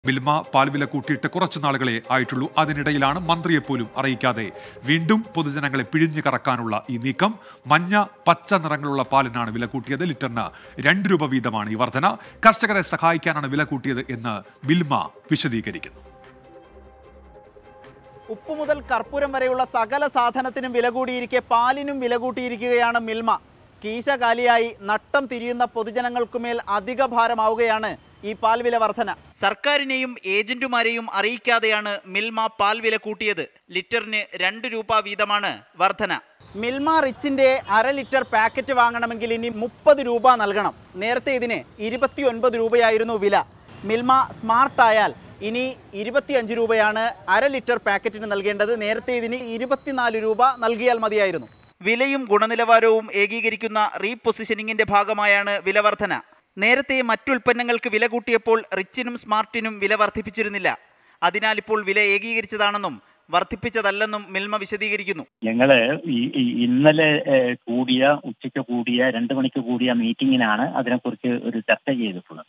മിൽമ പാൽവില കൂട്ടിയിട്ട് കുറച്ചു നാളുകളെ ആയിട്ടുള്ളൂ അതിനിടയിലാണ് മന്ത്രിയെപ്പോലും അറിയിക്കാതെ വീണ്ടും പൊതുജനങ്ങളെ പിഴിഞ്ഞു കറക്കാനുള്ള ഈ നീക്കം മഞ്ഞ പച്ച നിറങ്ങളുള്ള പാലിനാണ് വില കൂട്ടിയത് ലിറ്ററിന് രണ്ട് രൂപ വീതമാണ് ഈ വർധന കർഷകരെ സഹായിക്കാനാണ് വില കൂട്ടിയത് എന്ന് മിൽമ വിശദീകരിക്കുന്നു ഉപ്പ് മുതൽ കർപ്പൂരം വരെയുള്ള സകല സാധനത്തിനും വില കൂടിയിരിക്കെ പാലിനും വില കൂട്ടിയിരിക്കുകയാണ് മിൽമ കീശ കാലിയായി നട്ടം തിരിയുന്ന പൊതുജനങ്ങൾക്കുമേൽ അധിക ഭാരമാവുകയാണ് ഈ പാൽ വില വർധന സർക്കാരിനെയും ഏജന്റുമാരെയും അറിയിക്കാതെയാണ് മിൽമ പാൽ വില കൂട്ടിയത് ലിറ്ററിന് രണ്ട് രൂപ വീതമാണ് വർധന മിൽമ റിച്ചിന്റെ അര ലിറ്റർ പാക്കറ്റ് വാങ്ങണമെങ്കിൽ ഇനി മുപ്പത് രൂപ നൽകണം നേരത്തെ ഇതിന് ഇരുപത്തി ഒൻപത് രൂപയായിരുന്നു വില മിൽമ സ്മാർട്ട് ആയാൽ ഇനി ഇരുപത്തിയഞ്ച് രൂപയാണ് അര ലിറ്റർ പാക്കറ്റിന് നൽകേണ്ടത് നേരത്തെ ഇതിന് ഇരുപത്തിനാല് രൂപ നൽകിയാൽ മതിയായിരുന്നു വിലയും ഗുണനിലവാരവും ഏകീകരിക്കുന്ന റീപൊസിഷനിങ്ങിന്റെ ഭാഗമായാണ് വില വർധന നേരത്തെ മറ്റുൽപ്പന്നങ്ങൾക്ക് വില കൂട്ടിയപ്പോൾ റിച്ചിനും സ്മാർട്ടിനും വില വർദ്ധിപ്പിച്ചിരുന്നില്ല അതിനാൽ ഇപ്പോൾ വില ഏകീകരിച്ചതാണെന്നും വർദ്ധിപ്പിച്ചതല്ലെന്നും മിൽമ വിശദീകരിക്കുന്നു ഞങ്ങള് ഈ ഈ ഇന്നലെ ഏഹ്, കൂടിയ ഉച്ചയ്ക്ക് കൂടിയ രണ്ട് മണിക്ക് കൂടിയ മീറ്റിങ്ങിനാണ് അതിനെക്കുറിച്ച് ഒരു ചർച്ച ചെയ്തിട്ടുള്ളത്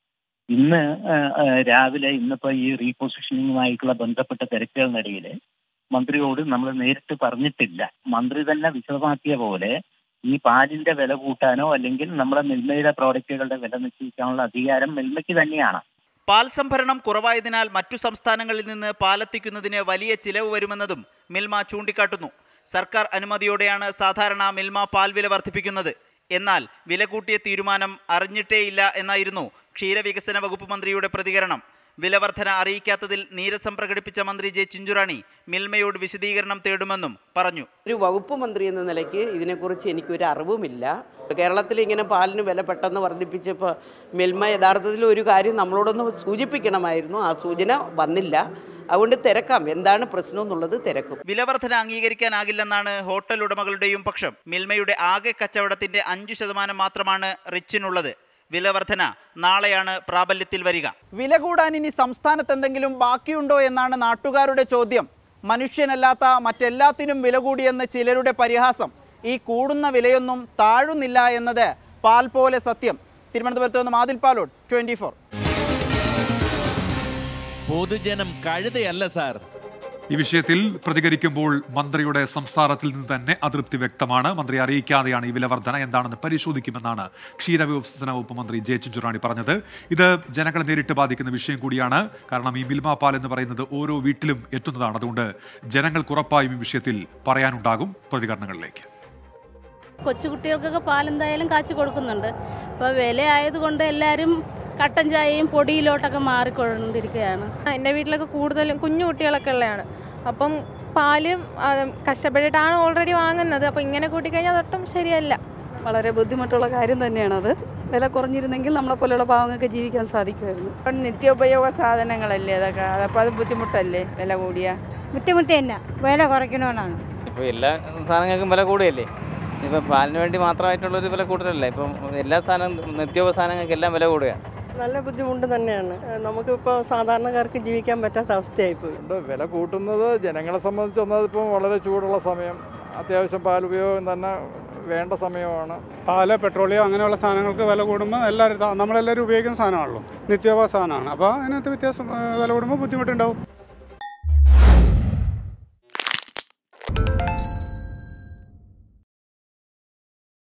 ഇന്ന് ഏഹ്, ഏഹ്, രാവിലെ ഇന്നിപ്പോ ഈ റീപൊസിഷനിങ്ങുമായിട്ടുള്ള ബന്ധപ്പെട്ട തിരക്കുകളിനിടയിൽ മന്ത്രിയോട് നമ്മൾ നേരിട്ട് പറഞ്ഞിട്ടില്ല മന്ത്രി തന്നെ വിശദമാക്കിയ പോലെ ഈ പാലിന്റെ വില കൂട്ടാനോ അല്ലെങ്കിൽ നമ്മുടെ മിൽമയുടെ പ്രോഡക്റ്റുകളുടെ വില നിശ്ചയിക്കാനുള്ള അധികാരം മിൽമയ്ക്ക് തന്നെയാണ് പാൽ സംഭരണം കുറവായതിനാൽ മറ്റു സംസ്ഥാനങ്ങളിൽ നിന്ന് പാലെത്തിക്കുന്നതിന് വലിയ ചിലവ് വരുമെന്നതും മിൽമ ചൂണ്ടിക്കാട്ടുന്നു സർക്കാർ അനുമതിയോടെയാണ് സാധാരണ മിൽമ പാൽ വില വർദ്ധിപ്പിക്കുന്നത് എന്നാൽ വില കൂട്ടിയ തീരുമാനം അറിഞ്ഞിട്ടേയില്ല എന്നായിരുന്നു ക്ഷീരവികസന വകുപ്പ് മന്ത്രിയുടെ പ്രതികരണം വില വർധന അറിയിക്കാത്തതിൽ നീരസം പ്രകടിപ്പിച്ച മന്ത്രി ജെ ചിഞ്ചുറാണി മിൽമയോട് വിശദീകരണം തേടുമെന്നും പറഞ്ഞു ഒരു വകുപ്പ് മന്ത്രി എന്ന നിലയ്ക്ക് ഇതിനെക്കുറിച്ച് എനിക്കൊരു അറിവുമില്ല കേരളത്തിൽ ഇങ്ങനെ പാലിന് വില പെട്ടെന്ന് വർദ്ധിപ്പിച്ചപ്പോൾ മിൽമ യഥാർത്ഥത്തിൽ ഒരു കാര്യം നമ്മളോടൊന്ന് സൂചിപ്പിക്കണമായിരുന്നു ആ സൂചന വന്നില്ല അതുകൊണ്ട് തിരക്കാം എന്താണ് പ്രശ്നം എന്നുള്ളത് തിരക്കും വില വർധന അംഗീകരിക്കാനാകില്ലെന്നാണ് ഹോട്ടൽ ഉടമകളുടെയും പക്ഷം മിൽമയുടെ ആകെ കച്ചവടത്തിന്റെ അഞ്ചു ശതമാനം മാത്രമാണ് റിച്ചിനുള്ളത് വില വർധന നാളെയാണ് പ്രാബല്യത്തിൽ വരിക വില കൂടാൻ ഇനി സംസ്ഥാനത്ത് എന്തെങ്കിലും ബാക്കിയുണ്ടോ എന്നാണ് നാട്ടുകാരുടെ ചോദ്യം മനുഷ്യനല്ലാത്ത മറ്റെല്ലാത്തിനും വില കൂടിയെന്ന് ചിലരുടെ പരിഹാസം ഈ കൂടുന്ന വിലയൊന്നും താഴുന്നില്ല എന്നത് പാൽ പോലെ സത്യം തിരുവനന്തപുരത്ത് നിന്ന് മാതിൽ പാലോട് ട്വന്റി ഫോർ പൊതുജനം കഴുതയല്ല സാർ ഈ വിഷയത്തിൽ പ്രതികരിക്കുമ്പോൾ മന്ത്രിയുടെ സംസ്ഥാനത്തിൽ നിന്ന് തന്നെ അതൃപ്തി വ്യക്തമാണ് മന്ത്രി അറിയിക്കാതെയാണ് ഈ വില വർധന എന്താണെന്ന് പരിശോധിക്കുമെന്നാണ് ക്ഷീരവികസന വകുപ്പ് മന്ത്രി ജെ ചിഞ്ചുറാണി പറഞ്ഞത് ഇത് ജനങ്ങളെ നേരിട്ട് ബാധിക്കുന്ന വിഷയം കൂടിയാണ് കാരണം ഈ മിൽമ പാൽ എന്ന് പറയുന്നത് ഓരോ വീട്ടിലും എത്തുന്നതാണ് അതുകൊണ്ട് ജനങ്ങൾക്ക് ഉറപ്പായും ഈ വിഷയത്തിൽ പറയാനുണ്ടാകും പ്രതികരണങ്ങളിലേക്ക് കൊച്ചുകുട്ടികൾക്കൊക്കെ പാലെന്തായാലും കാച്ചി കൊടുക്കുന്നുണ്ട് ഇപ്പോൾ വില ആയതുകൊണ്ട് എല്ലാവരും കട്ടൻ ചായയും പൊടിയിലോട്ടൊക്കെ മാറിക്കൊണ്ടിരിക്കുകയാണ് എൻ്റെ വീട്ടിലൊക്കെ കൂടുതലും കുഞ്ഞു കുട്ടികളൊക്കെ ഉള്ളതാണ് അപ്പം പാല് ആ, കഷ്ടപ്പെട്ടിട്ടാണ് ഓൾറെഡി വാങ്ങുന്നത് അപ്പം ഇങ്ങനെ കൂട്ടിക്കഴിഞ്ഞാൽ അതൊട്ടും ശരിയല്ല വളരെ ബുദ്ധിമുട്ടുള്ള കാര്യം തന്നെയാണത് വില കുറഞ്ഞിരുന്നെങ്കിൽ നമ്മളെ പോലെയുള്ള പാവങ്ങൾക്ക് ജീവിക്കാൻ സാധിക്കുമായിരുന്നു ഇപ്പം നിത്യോപയോഗ സാധനങ്ങളല്ലേ അതൊക്കെ അതപ്പോൾ അത് ബുദ്ധിമുട്ടല്ലേ വില കൂടിയ ബുദ്ധിമുട്ട് തന്നെ വില കുറയ്ക്കണമെന്നാണ് ഇപ്പോൾ എല്ലാ സാധനങ്ങൾക്കും വില കൂടുകയല്ലേ ഇപ്പം പാലിന് വേണ്ടി മാത്രമായിട്ടുള്ളൊരു വില കൂടുതലല്ല ഇപ്പം എല്ലാ സാധനം നിത്യോപ സാധനങ്ങൾക്കെല്ലാം വില കൂടുകയാണ് നല്ല ബുദ്ധിമുട്ട് തന്നെയാണ് നമുക്കിപ്പോൾ സാധാരണക്കാർക്ക് ജീവിക്കാൻ പറ്റാത്ത അവസ്ഥയായിപ്പോയി ഉണ്ട് വില കൂട്ടുന്നത് ജനങ്ങളെ സംബന്ധിച്ച് ഒന്നത് ഇപ്പം വളരെ ചൂടുള്ള സമയം അത്യാവശ്യം പാൽ ഉപയോഗം തന്നെ വേണ്ട സമയമാണ് പാല് പെട്രോളിയം അങ്ങനെയുള്ള സാധനങ്ങൾക്ക് വില കൂടുമ്പോൾ എല്ലാവരും നമ്മളെല്ലാവരും ഉപയോഗിക്കുന്ന സാധനമാണല്ലോ നിത്യോപയോഗ സാധനമാണ് അപ്പോൾ അതിനകത്ത് വ്യത്യാസം ഏ, വില കൂടുമ്പോൾ ബുദ്ധിമുട്ടുണ്ടാവും